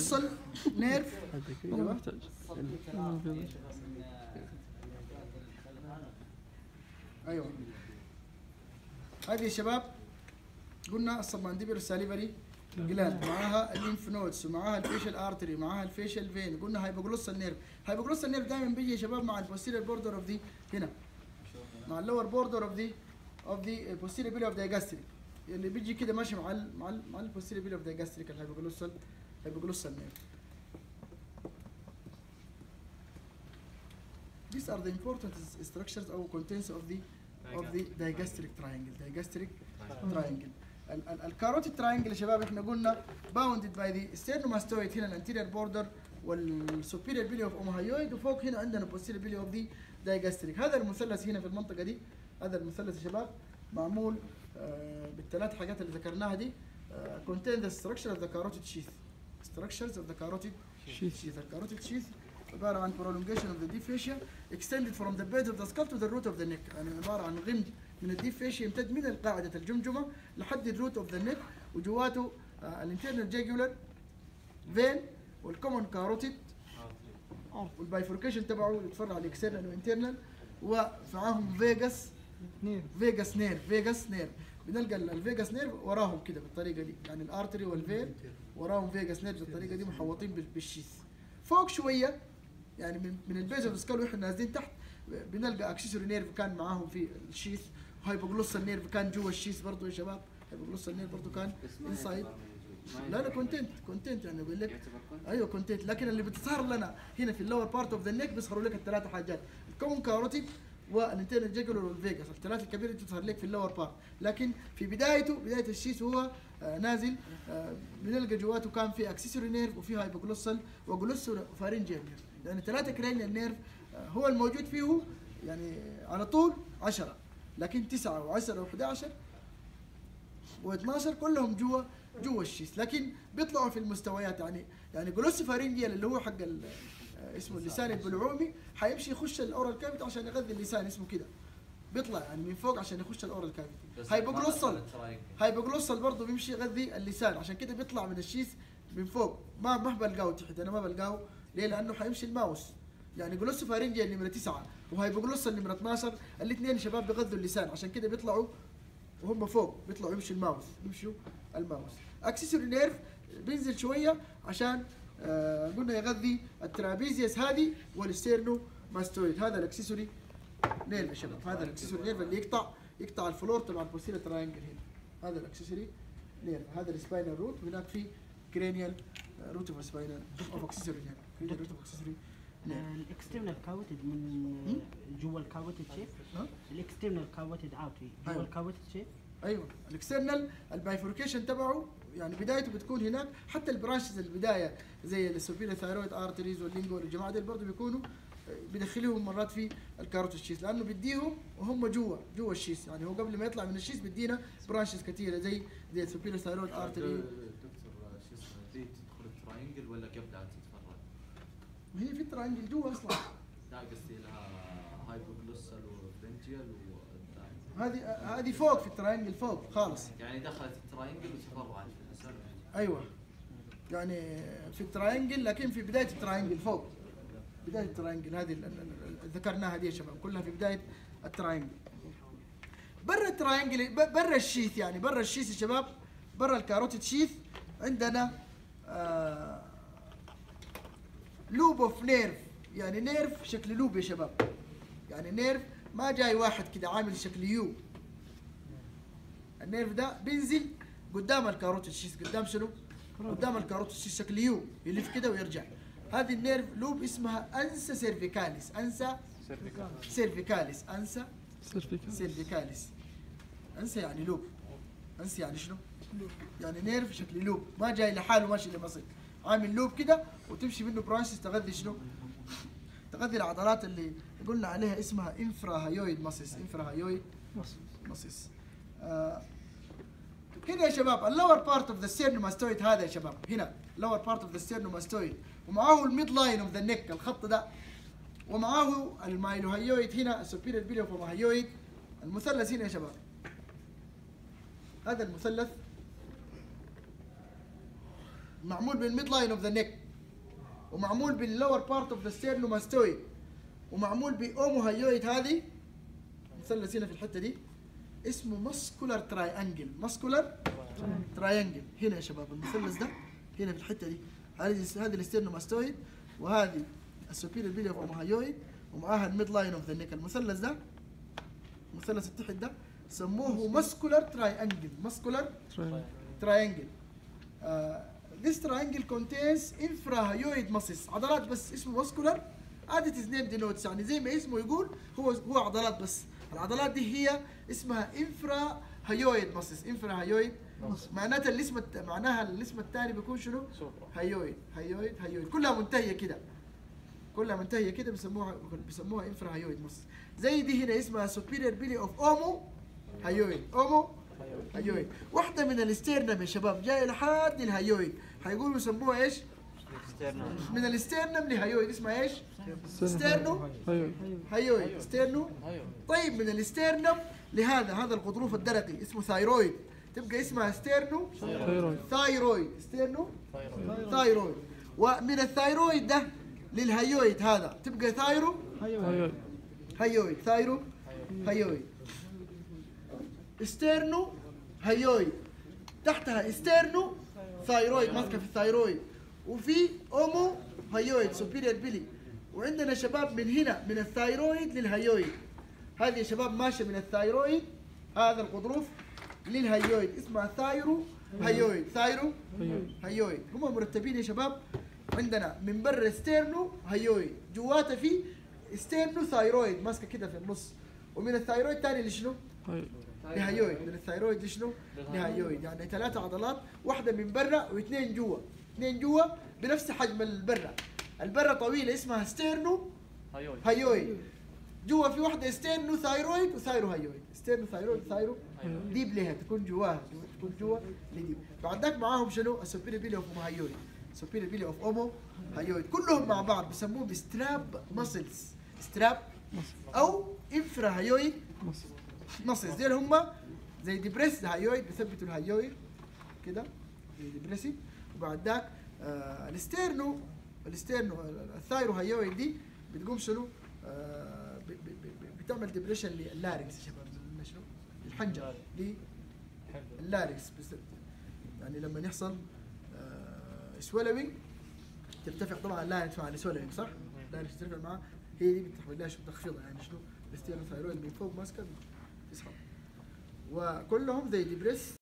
هايبوجلوسال نيرف ما محتاج ما في مشكلة. ايوه هذه يا شباب قلنا السبمانديبل ساليفري جلاند معاها الليمف نودز ومعاها الفيشل ارتري معاها الفيشل فين قلنا هايبوجلوسال نيرف هايبوجلوسال نيرف دائما بيجي يا شباب مع البوستيريور بوردر اوف ذي هنا مع اللور بوردر اوف ذي اوف ذي posterior بيلي اوف ذا جاستريك اللي بيجي كده ماشي مع ال مع ال مع البوستيريور بيلي اوف ذا جاستريك الهايبوجلوسال هايبوجلوسال نيرف These are the important structures or contents of the of the digastric triangle digastric triangle ال- ال- الكاروتيد تراينجل يا شباب احنا قلنا باوندد باي ذا ستيرنوماستويد هنا الانتيريور بوردر والسوبيريور بيلي اوف اومهايويد وفوق هنا عندنا posterior بيلي اوف ذا دايجاستريك هذا المثلث هنا في المنطقه دي هذا المثلث يا شباب معمول آه، بالثلاث حاجات اللي ذكرناها دي آه، contain the structure of the carotid sheath structures of the carotid Sheath. sheath الكاروتيد sheath عباره عن prolongation of the deep fascia extended from the base of the skull to the root of the neck يعني عباره عن غمد من الديب فيشيا يمتد من قاعده الجمجمه لحد الروت اوف ذا نيك وجواته الانترنال جاجولار فين والكومن كاروتيد والبايفوركيشن تبعه يتفرع على الاكسترنال والانترنال ومعاهم فيجاس نير فيجاس نير فيجاس نير بنلقى ال- الفيجاس نير وراهم كده بالطريقه دي يعني الارتري والفين وراهم فيجاس نير بالطريقه دي محوطين بال- بالشيث فوق شويه يعني من من البيز اوف سكال واحنا نازلين تحت بنلقى اكسسوري نيرف كان معاهم في الشيث وهايبوجلوسال نيرف كان جوا الشيث برضه يا شباب هايبوجلوسال نيرف برضه كان انسايد لا لا كونتنت كونتنت يعني بقول لك ايوه كونتنت لكن اللي بتظهر لنا هنا في اللور بارت اوف ذا نيك بيظهروا لك الثلاثه حاجات الكومن كاروتيد والانترنال جاجولار والفيجاس الثلاثه الكبيره دي بتظهر لك في اللور بارت لكن في بدايته بدايه الشيس وهو آه نازل آه بنلقى جواته كان في اكسسوري نيرف وفي هايبوجلوسال وجلوسو فارنجيال نيرف يعني ثلاثه كرينيال نيرف آه هو الموجود فيه يعني على طول 10 لكن 9 و10 و11 و12 كلهم جوا جوا الشيس لكن بيطلعوا في المستويات يعني يعني جلوسوفارينجيال اللي هو حق ال- آه، اسمه اللسان البلعومي حيمشي يخش الاورال كافيتي عشان يغذي اللسان اسمه كده بيطلع يعني من فوق عشان يخش الاورال كافيتي هايبوجلوسال هايبوجلوسال برضه بيمشي يغذي اللسان عشان كده بيطلع من الشيس من فوق ما ما بلقاه تحت انا ما بلقاه ليه؟ لانه حيمشي الماوس يعني جلوسوفارينجيال نمره 9 وهايبوجلوسال نمره 12 الاثنين شباب بيغذوا اللسان عشان كده بيطلعوا وهم فوق بيطلعوا يمشوا الماوس يمشوا الماوس اكسسوري نيرف بينزل شويه عشان آه قلنا يغذي الترابيزيوس هذه والستيرنو ماستويد هذا الاكسسوري نيرف يا شباب هذا الاكسسوري نيرف اللي يقطع يقطع الفلور تبع البوستيريور تراينجل هنا هذا الاكسسوري نيرف هذا السباينال روت وهناك في كرينيال روت اوف سباينال اوف اكسسوري نيرف كرينيال روت اوف اكسسوري نيرف الاكسترنال كاوتد من جوا الكاوتد شيب ها؟ الاكسترنال كاوتد اوت جوا أيوة. الكاوتد شيب ايوه الاكسترنال البايفوركيشن تبعه يعني بدايته بتكون هناك حتى البرانشز البدايه زي السوبيريور ثايرويد ارتريز واللينجو الجماعه دول برضه بيكونوا آه، بيدخلوهم مرات في الكاروتيد شيس لانه بيديهم وهم جوا جوا الشيس يعني هو قبل ما يطلع من الشيس بيدينا برانشز كثيره زي زي السوبيريور ثايرويد ارتري دكتور شو اسمه دي تدخل التراينجل ولا قبلها تتفرج؟ وهي في ترانجل جوا اصلا لا قصدي لها هايبوجلوسال وفرنجيال و هذه هذه فوق في الترانجل فوق خالص يعني دخلت التراينجل وتفرعت في الحسن ايوه يعني في التراينجل لكن في بدايه التراينجل فوق بدايه التراينجل هذه ال- ال- ال- ذكرناها دي يا شباب كلها في بدايه التراينجل برا التراينجل ب- برا الشيث يعني برا الشيث يا شباب برا الكاروتيد شيث عندنا آه لوب اوف نيرف يعني نيرف شكل لوب يا شباب يعني نيرف ما جاي واحد كده عامل شكل يو النيرف ده بينزل قدام الكاروتيد شيس قدام شنو؟ قدام الكاروتيد شيس شكل يو يلف كده ويرجع هذه النيرف لوب اسمها انسا سيرفيكاليس انسا سيرفيكاليس انسا سيرفيكال سيرفيكاليس انسا يعني لوب انسا يعني شنو؟ يعني نيرف شكل لوب ما جاي لحاله ماشي لمصل عامل لوب كده وتمشي منه برانشز تغذي شنو؟ تغذي العضلات اللي قلنا عليها اسمها انفرا هايويد ماسس انفرا هايويد ماسس آه هنا يا شباب اللور بارت اوف ذا ستيرنوماستويد هذا يا شباب هنا لور بارت اوف ذا ستيرنوماستويد ومعاه الميد لاين اوف ذا نيك الخط ده ومعاه المايلوهايويد هنا السوبيريور بيليو هايويد المثلث هنا يا شباب هذا المثلث معمول بالميد لاين اوف ذا نيك ومعمول باللور بارت اوف ذا ستيرنوماستويد ومعمول باومو هايويد هذه مثلث هنا في الحته دي اسمه ماسكولار تراينجل ماسكولار تراينجل هنا يا شباب المثلث ده هنا في الحته دي هذه هذه الاستيرنوماستويد وهذه السوبيريور بيلي اوف اوموهايويد ومعاها الميد لاين اوف ذا نيك المثلث ده المثلث التحت ده سموه ماسكولار تراينجل ماسكولار triangle. Uh, this triangle contains infrahyoid muscles عضلات بس اسمه muscular and it is named denotes يعني زي ما اسمه يقول هو هو عضلات بس العضلات دي هي اسمها infrahyoid muscles infrahyoid معناتها الاسم الت... معناها الاسم الثاني بيكون شنو؟ هيويد هيويد هيويد كلها منتهيه كده كلها منتهيه كده بيسموها بيسموها انفرا هيويد مص زي دي هنا اسمها سوبيريور بيلي اوف اومو هيويد اومو هيويد واحده من الاستيرنم يا شباب جايه لحد الهيويد هيقولوا يسموها ايش؟ من الاستيرنم لهيويد اسمها ايش؟ ستيرنو ايوه هيويد ستيرنو طيب من الاستيرنم لهذا هذا الغضروف الدرقي اسمه ثايرويد تبقى اسمها ستيرنو ثايرويد ثايرويد ستيرنو ثايرويد ومن الثايرويد ده للهيويد هذا تبقى ثايرو ايوه هيويد ثايرو هيويد استرنو هيويد تحتها استرنو ثايرويد ماسكه في الثايرويد وفي اومو هيويد سوبيريور بيلي وعندنا شباب من هنا من الثايرويد للهيويد هذه يا شباب ماشيه من الثايرويد هذا الغضروف للهيويد اسمها ثايرو هيويد ثايرو ايوه هيويد هم مرتبين يا شباب عندنا من برا ستيرنو هيويد جواته في ستيرنو ثايرويد ماسكه كده في النص ومن الثايرويد تاني لشنو؟ ايوه لهيويد من الثايرويد لشنو؟ لهيويد يعني ثلاثة عضلات واحدة من برا واثنين جوا اثنين جوا بنفس حجم البرا البرا طويلة اسمها ستيرنو هيويد جوا في واحدة ستيرنو ثايرويد وثايرو هيويد ستيرنو ثايرويد ثايرو ديب ليها تكون جواها تكون جوا لديب بعد ذاك معاهم شنو؟ السوبيريور بيلي اوف اومو هيويد سوبيريور بيلي اوف اومو هيويد كلهم مع بعض بيسموهم ستراب ماسلز ستراب او انفرا هيويد مصر ماسلز ديل هم زي ديبريس الهيويد بيثبتوا الهيويد كده زي ديبريسي وبعد ذاك آه الاستيرنو الاستيرنو الثايرو هيويد دي بتقوم شنو؟ آه ب- ب- ب- بتعمل ديبريشن لللارنكس يا شباب لما شنو؟ الحنجره دي اللارنكس بس يعني لما يحصل آه سويلوينج ترتفع طبعا اللارنكس مع السويلوينج صح؟ اللارنكس ترتفع معاه هي دي بتحمل لها شو تخفيضها يعني شنو؟ الاستيرنو ثايرويد من فوق ماسكه تسحب وكلهم زي ديبريس